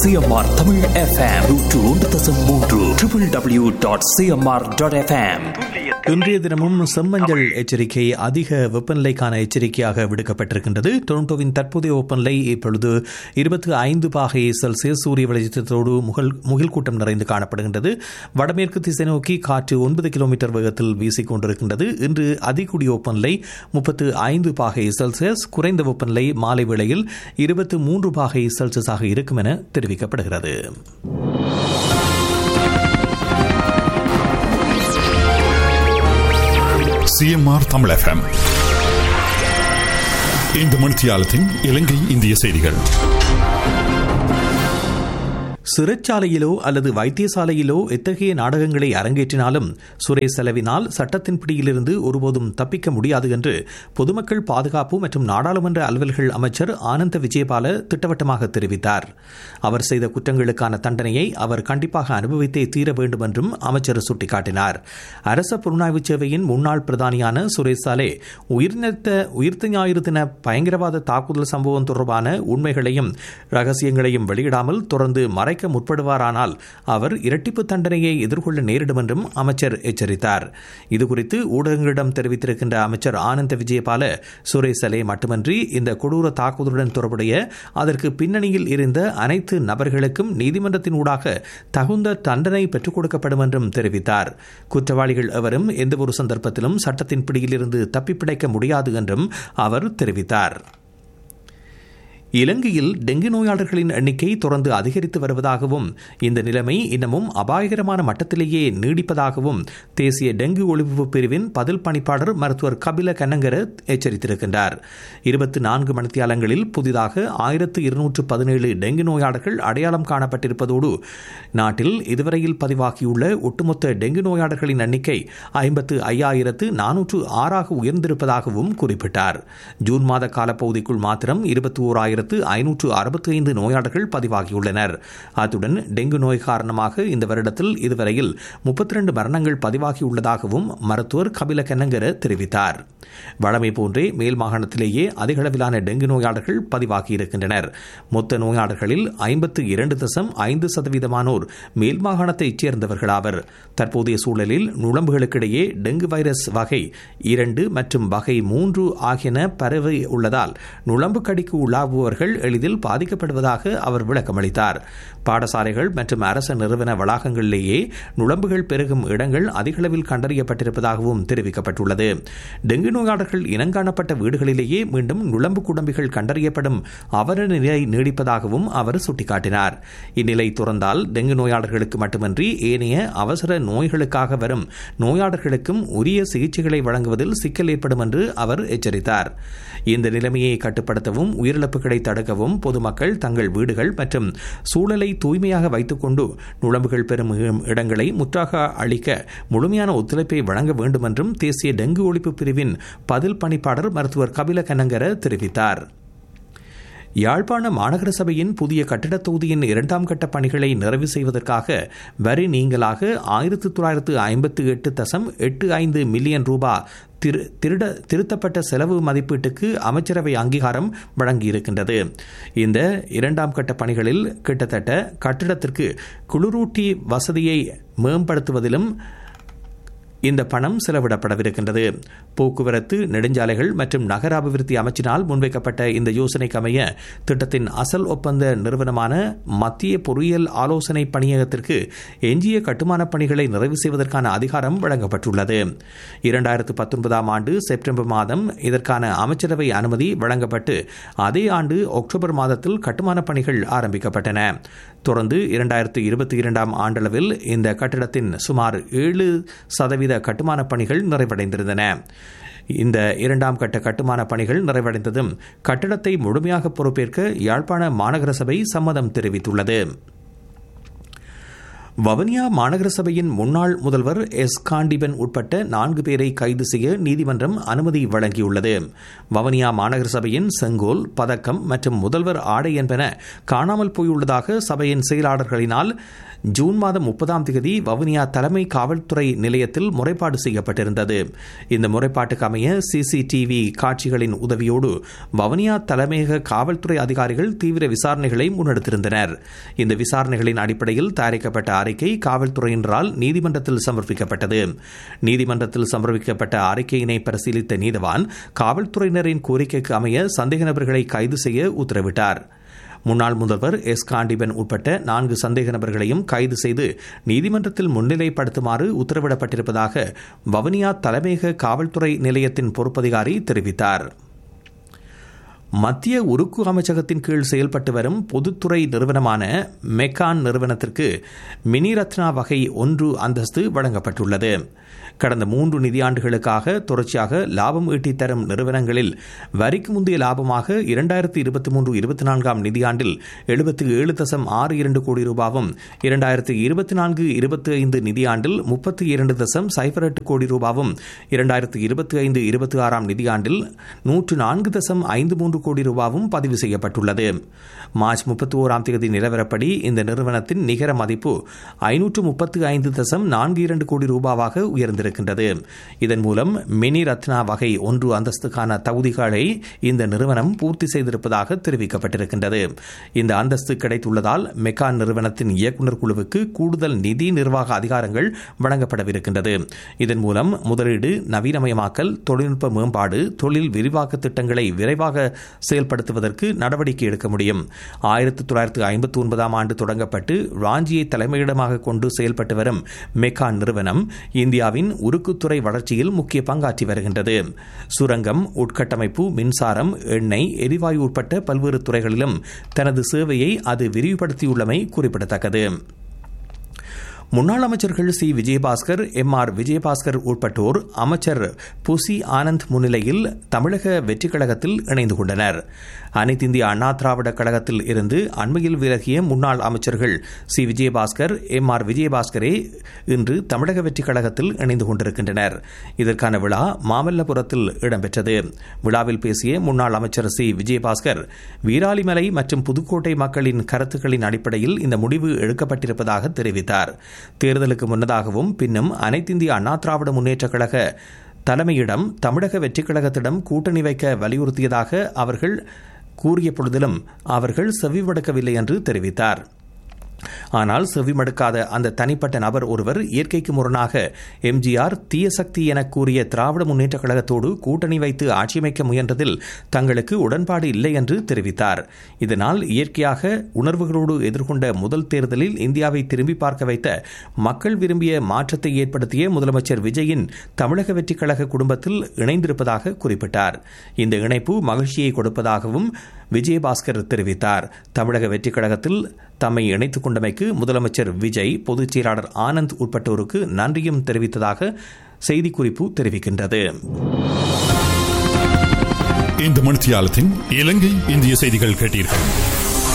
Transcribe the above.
CMR Tamil FM நூற்று ஒன்று தசம் மூன்று triple W dot CMR dot FM இன்றைய தினமும் செம்மஞ்சள் எச்சரிக்கை அதிக வெப்பநிலைக்கான எச்சரிக்கையாக விடுக்கப்பட்டிருக்கின்றது டொரண்டோவின் தற்போதைய வெப்பநிலை இப்பொழுது இருபத்தி ஐந்து பாகை செல்சியஸ் சூரிய வெளிச்சத்தோடு முகல் முகில் கூட்டம் நிறைந்து காணப்படுகின்றது வடமேற்கு திசை நோக்கி காற்று ஒன்பது கிலோமீட்டர் வேகத்தில் வீசிக் கொண்டிருக்கின்றது இன்று அதிகூடிய வெப்பநிலை முப்பத்து ஐந்து பாகை செல்சியஸ் குறைந்த வெப்பநிலை மாலை வேளையில் இருபத்து மூன்று பாகை செல்சியஸாக இருக்கும் என தெரிவிக்கப்படுகிறது சிஎம்ஆர் தமிழ் எஃப்எம் இந்த மணித்தியாலத்தின் இலங்கை இந்திய செய்திகள் சிறைச்சாலையிலோ அல்லது வைத்தியசாலையிலோ எத்தகைய நாடகங்களை அரங்கேற்றினாலும் சுரேஷ் செலவினால் சட்டத்தின் பிடியிலிருந்து ஒருபோதும் தப்பிக்க முடியாது என்று பொதுமக்கள் பாதுகாப்பு மற்றும் நாடாளுமன்ற அலுவல்கள் அமைச்சர் ஆனந்த விஜயபால திட்டவட்டமாக தெரிவித்தார் அவர் செய்த குற்றங்களுக்கான தண்டனையை அவர் கண்டிப்பாக அனுபவித்தே தீர வேண்டும் என்றும் அமைச்சர் சுட்டிக்காட்டினார் அரச புலனாய்வு சேவையின் முன்னாள் பிரதானியான சுரேஷ் சாலே உயிர்நீத்த உயிர்த்த ஞாயிறு தின பயங்கரவாத தாக்குதல் சம்பவம் தொடர்பான உண்மைகளையும் ரகசியங்களையும் வெளியிடாமல் தொடர்ந்து மறைக்க முற்படுவாரானால் அவர் இரட்டிப்பு தண்டனையை எதிர்கொள்ள நேரிடும் என்றும் அமைச்சர் எச்சரித்தார் இதுகுறித்து ஊடகங்களிடம் தெரிவித்திருக்கின்ற அமைச்சர் ஆனந்த விஜயபால சுரேஷ் சலே மட்டுமன்றி இந்த கொடூர தாக்குதலுடன் தொடர்புடைய அதற்கு பின்னணியில் இருந்த அனைத்து நபர்களுக்கும் நீதிமன்றத்தின் ஊடாக தகுந்த தண்டனை பெற்றுக் கொடுக்கப்படும் என்றும் தெரிவித்தார் குற்றவாளிகள் எவரும் எந்தவொரு சந்தர்ப்பத்திலும் சட்டத்தின் பிடியிலிருந்து தப்பிப்பிழைக்க முடியாது என்றும் அவர் தெரிவித்தார் இலங்கையில் டெங்கு நோயாளர்களின் எண்ணிக்கை தொடர்ந்து அதிகரித்து வருவதாகவும் இந்த நிலைமை இன்னமும் அபாயகரமான மட்டத்திலேயே நீடிப்பதாகவும் தேசிய டெங்கு ஒழிப்பு பிரிவின் பதில் பணிப்பாளர் மருத்துவர் கபில கண்ணங்கர எச்சரித்திருக்கின்றார் இருபத்தி நான்கு மணித்தியாலங்களில் புதிதாக ஆயிரத்து இருநூற்று பதினேழு டெங்கு நோயாளர்கள் அடையாளம் காணப்பட்டிருப்பதோடு நாட்டில் இதுவரையில் பதிவாகியுள்ள ஒட்டுமொத்த டெங்கு நோயாளர்களின் எண்ணிக்கை ஐம்பத்து ஐயாயிரத்து நானூற்று ஆறாக உயர்ந்திருப்பதாகவும் குறிப்பிட்டார் ஜூன் மாத காலப்பகுதிக்குள் மாத்திரம் இருபத்தி ஓராயிரத்து ஆயிரத்து ஐநூற்று அறுபத்தி ஐந்து நோயாளர்கள் பதிவாகியுள்ளனர் அத்துடன் டெங்கு நோய் காரணமாக இந்த வருடத்தில் இதுவரையில் முப்பத்தி இரண்டு மரணங்கள் பதிவாகியுள்ளதாகவும் மருத்துவர் கபில கண்ணங்கர தெரிவித்தார் வழமை போன்றே மேல் மாகாணத்திலேயே அதிகளவிலான டெங்கு நோயாளர்கள் பதிவாகியிருக்கின்றனர் மொத்த நோயாளர்களில் ஐம்பத்து இரண்டு தசம் ஐந்து சதவீதமானோர் மேல் மாகாணத்தைச் சேர்ந்தவர்களாவர் தற்போதைய சூழலில் நுழம்புகளுக்கிடையே டெங்கு வைரஸ் வகை இரண்டு மற்றும் வகை மூன்று ஆகியன பரவி உள்ளதால் நுழம்பு கடிக்கு உள்ளாகுவோர் மாணவர்கள் எளிதில் பாதிக்கப்படுவதாக அவர் விளக்கமளித்தார் பாடசாலைகள் மற்றும் அரச நிறுவன வளாகங்களிலேயே நுழம்புகள் பெருகும் இடங்கள் அதிகளவில் கண்டறியப்பட்டிருப்பதாகவும் தெரிவிக்கப்பட்டுள்ளது டெங்கு நோயாளர்கள் இனங்காணப்பட்ட வீடுகளிலேயே மீண்டும் நுழம்பு குடம்பிகள் கண்டறியப்படும் அவர நிலை நீடிப்பதாகவும் அவர் சுட்டிக்காட்டினார் இந்நிலை தொடர்ந்தால் டெங்கு நோயாளர்களுக்கு மட்டுமன்றி ஏனைய அவசர நோய்களுக்காக வரும் நோயாளர்களுக்கும் உரிய சிகிச்சைகளை வழங்குவதில் சிக்கல் ஏற்படும் என்று அவர் எச்சரித்தார் இந்த நிலைமையை கட்டுப்படுத்தவும் உயிரிழப்புகளை தடுக்கவும் பொதுமக்கள் தங்கள் வீடுகள் மற்றும் சூழலை தூய்மையாக வைத்துக்கொண்டு நுழம்புகள் பெறும் இடங்களை முற்றாக அளிக்க முழுமையான ஒத்துழைப்பை வழங்க வேண்டும் என்றும் தேசிய டெங்கு ஒழிப்பு பிரிவின் பதில் பணிப்பாளர் மருத்துவர் கபில கனங்கர தெரிவித்தார் யாழ்ப்பாண மாநகர சபையின் புதிய கட்டிடத் தொகுதியின் இரண்டாம் கட்ட பணிகளை நிறைவு செய்வதற்காக வரி நீங்களாக ஆயிரத்தி தொள்ளாயிரத்து ஐம்பத்தி எட்டு தசம் எட்டு ஐந்து மில்லியன் ரூபாய் திரு திருட திருத்தப்பட்ட செலவு மதிப்பீட்டுக்கு அமைச்சரவை அங்கீகாரம் வழங்கியிருக்கின்றது இந்த இரண்டாம் கட்ட பணிகளில் கிட்டத்தட்ட கட்டிடத்திற்கு குளிரூட்டி வசதியை மேம்படுத்துவதிலும் இந்த பணம் செலவிடப்படவிருக்கின்றது போக்குவரத்து நெடுஞ்சாலைகள் மற்றும் நகர அபிவிருத்தி அமைச்சினால் முன்வைக்கப்பட்ட இந்த யோசனைக்கு அமைய திட்டத்தின் அசல் ஒப்பந்த நிறுவனமான மத்திய பொறியியல் ஆலோசனை பணியகத்திற்கு எஞ்சிய கட்டுமானப் பணிகளை நிறைவு செய்வதற்கான அதிகாரம் வழங்கப்பட்டுள்ளது இரண்டாயிரத்து பத்தொன்பதாம் ஆண்டு செப்டம்பர் மாதம் இதற்கான அமைச்சரவை அனுமதி வழங்கப்பட்டு அதே ஆண்டு அக்டோபர் மாதத்தில் கட்டுமானப் பணிகள் ஆரம்பிக்கப்பட்டன தொடர்ந்து இரண்டாயிரத்து இருபத்தி இரண்டாம் ஆண்டளவில் இந்த கட்டிடத்தின் சுமார் ஏழு சதவீத கட்டுமானப் பணிகள் நிறைவடைந்திருந்தன இந்த இரண்டாம் கட்ட கட்டுமான பணிகள் நிறைவடைந்ததும் கட்டிடத்தை முழுமையாக பொறுப்பேற்க யாழ்ப்பாண மாநகர சபை சம்மதம் தெரிவித்துள்ளது வவனியா மாநகர சபையின் முன்னாள் முதல்வர் எஸ் காண்டிபன் உட்பட்ட நான்கு பேரை கைது செய்ய நீதிமன்றம் அனுமதி வழங்கியுள்ளது வவனியா மாநகர சபையின் செங்கோல் பதக்கம் மற்றும் முதல்வர் ஆடை என்பன காணாமல் போயுள்ளதாக சபையின் செயலாளர்களினால் ஜூன் மாதம் முப்பதாம் தேதி வவுனியா தலைமை காவல்துறை நிலையத்தில் முறைப்பாடு செய்யப்பட்டிருந்தது இந்த முறைப்பாட்டுக்கு அமைய சிசிடிவி காட்சிகளின் உதவியோடு வவுனியா தலைமையக காவல்துறை அதிகாரிகள் தீவிர விசாரணைகளை முன்னெடுத்திருந்தனர் இந்த விசாரணைகளின் அடிப்படையில் தயாரிக்கப்பட்ட அறிக்கை காவல்துறையினரால் நீதிமன்றத்தில் சமர்ப்பிக்கப்பட்டது நீதிமன்றத்தில் சமர்ப்பிக்கப்பட்ட அறிக்கையினை பரிசீலித்த நீதவான் காவல்துறையினரின் கோரிக்கைக்கு அமைய சந்தேக நபர்களை கைது செய்ய உத்தரவிட்டார் முன்னாள் முதல்வர் எஸ் காண்டிபன் உட்பட்ட நான்கு சந்தேக நபர்களையும் கைது செய்து நீதிமன்றத்தில் முன்னிலைப்படுத்துமாறு உத்தரவிடப்பட்டிருப்பதாக வவுனியா தலைமையக காவல்துறை நிலையத்தின் பொறுப்பதிகாரி தெரிவித்தார் மத்திய உருக்கு அமைச்சகத்தின் கீழ் செயல்பட்டு வரும் பொதுத்துறை நிறுவனமான மெக்கான் நிறுவனத்திற்கு மினி ரத்னா வகை ஒன்று அந்தஸ்து வழங்கப்பட்டுள்ளது கடந்த மூன்று நிதியாண்டுகளுக்காக தொடர்ச்சியாக லாபம் ஈட்டித் தரும் நிறுவனங்களில் வரிக்கு முந்தைய லாபமாக இரண்டாயிரத்தி இருபத்தி மூன்று இருபத்தி நான்காம் நிதியாண்டில் எழுபத்தி ஏழு தசம் ஆறு இரண்டு கோடி ரூபாவும் இரண்டாயிரத்தி இருபத்தி நான்கு இருபத்தி ஐந்து நிதியாண்டில் முப்பத்தி இரண்டு தசம் சைபர் எட்டு கோடி ரூபாவும் இரண்டாயிரத்தி இருபத்தி ஐந்து இருபத்தி ஆறாம் நிதியாண்டில் நூற்று நான்கு தசம் ஐந்து மூன்று கோடி ரூபாவும் பதிவு செய்யப்பட்டுள்ளது மார்ச் முப்பத்தி ஓராம் தேதி நிலவரப்படி இந்த நிறுவனத்தின் நிகர மதிப்பு ஐநூற்று முப்பத்து ஐந்து தசம் நான்கு இரண்டு கோடி ரூபாவாக உயர்ந்திருக்கின்றது இதன் மூலம் மினி ரத்னா வகை ஒன்று அந்தஸ்துக்கான தகுதிகளை இந்த நிறுவனம் பூர்த்தி செய்திருப்பதாக தெரிவிக்கப்பட்டிருக்கின்றது இந்த அந்தஸ்து கிடைத்துள்ளதால் மெக்கான் நிறுவனத்தின் இயக்குநர் குழுவுக்கு கூடுதல் நிதி நிர்வாக அதிகாரங்கள் வழங்கப்படவிருக்கின்றது இதன் மூலம் முதலீடு நவீனமயமாக்கல் தொழில்நுட்ப மேம்பாடு தொழில் விரிவாக்க திட்டங்களை விரைவாக செயல்படுத்துவதற்கு நடவடிக்கை எடுக்க முடியும் ஆயிரத்தி தொள்ளாயிரத்தி ஐம்பத்தி ஒன்பதாம் ஆண்டு தொடங்கப்பட்டு ராஞ்சியை தலைமையிடமாக கொண்டு செயல்பட்டு வரும் மெக்கான் நிறுவனம் இந்தியாவின் உருக்குத்துறை வளர்ச்சியில் முக்கிய பங்காற்றி வருகின்றது சுரங்கம் உட்கட்டமைப்பு மின்சாரம் எண்ணெய் எரிவாயு உட்பட்ட பல்வேறு துறைகளிலும் தனது சேவையை அது விரிவுபடுத்தியுள்ளமை குறிப்பிடத்தக்கது முன்னாள் அமைச்சர்கள் C Vijayabaskar M R Vijayabaskar உட்பட்டோர் அமைச்சர் புசி ஆனந்த் முன்னிலையில் தமிழக வெற்றிக் கழகத்தில் இணைந்து கொண்டனர் அனைத்து இந்திய அண்ணா திராவிட கழகத்தில் இருந்து அண்மையில் விலகிய முன்னாள் அமைச்சர்கள் சி விஜயபாஸ்கர் எம் ஆர் விஜயபாஸ்கரே இன்று தமிழக வெற்றிக் கழகத்தில் இணைந்து கொண்டிருக்கின்றனர் இதற்கான விழா மாமல்லபுரத்தில் இடம்பெற்றது விழாவில் பேசிய முன்னாள் அமைச்சர் சி விஜயபாஸ்கர் வீராலிமலை மற்றும் புதுக்கோட்டை மக்களின் கருத்துக்களின் அடிப்படையில் இந்த முடிவு எடுக்கப்பட்டிருப்பதாக தெரிவித்தார் தேர்தலுக்கு முன்னதாகவும் பின்னும் அனைத்திந்திய அண்ணா திராவிட முன்னேற்றக் கழக தலைமையிடம் தமிழக வெற்றிக் கழகத்திடம் கூட்டணி வைக்க வலியுறுத்தியதாக அவர்கள் கூறிய பொழுதிலும் அவர்கள் செவிமடுக்கவில்லை என்று தெரிவித்தார் ஆனால் செவிமடுக்காத அந்த தனிப்பட்ட நபர் ஒருவர் இயற்கைக்கு முரணாக எம்ஜிஆர் தீய சக்தி என கூறிய திராவிட முன்னேற்றக் கழகத்தோடு கூட்டணி வைத்து ஆட்சியமைக்க முயன்றதில் தங்களுக்கு உடன்பாடு இல்லை என்று தெரிவித்தார் இதனால் இயற்கையாக உணர்வுகளோடு எதிர்கொண்ட முதல் தேர்தலில் இந்தியாவை திரும்பி பார்க்க வைத்த மக்கள் விரும்பிய மாற்றத்தை ஏற்படுத்திய முதலமைச்சர் விஜயின் தமிழக வெற்றிக் கழக குடும்பத்தில் இணைந்திருப்பதாக குறிப்பிட்டார் இந்த இணைப்பு மகிழ்ச்சியை கொடுப்பதாகவும் விஜயபாஸ்கர் தெரிவித்தார் தமிழக வெற்றிக் கழகத்தில் தம்மை இணைத்துக் கொண்டமைக்கு முதலமைச்சர் விஜய் பொதுச் செயலாளர் ஆனந்த் உட்பட்டோருக்கு நன்றியும் தெரிவித்ததாக செய்திக்குறிப்பு தெரிவிக்கின்றது இந்த மணித்தியாலத்தின் இலங்கை இந்திய செய்திகள் கேட்டீர்கள்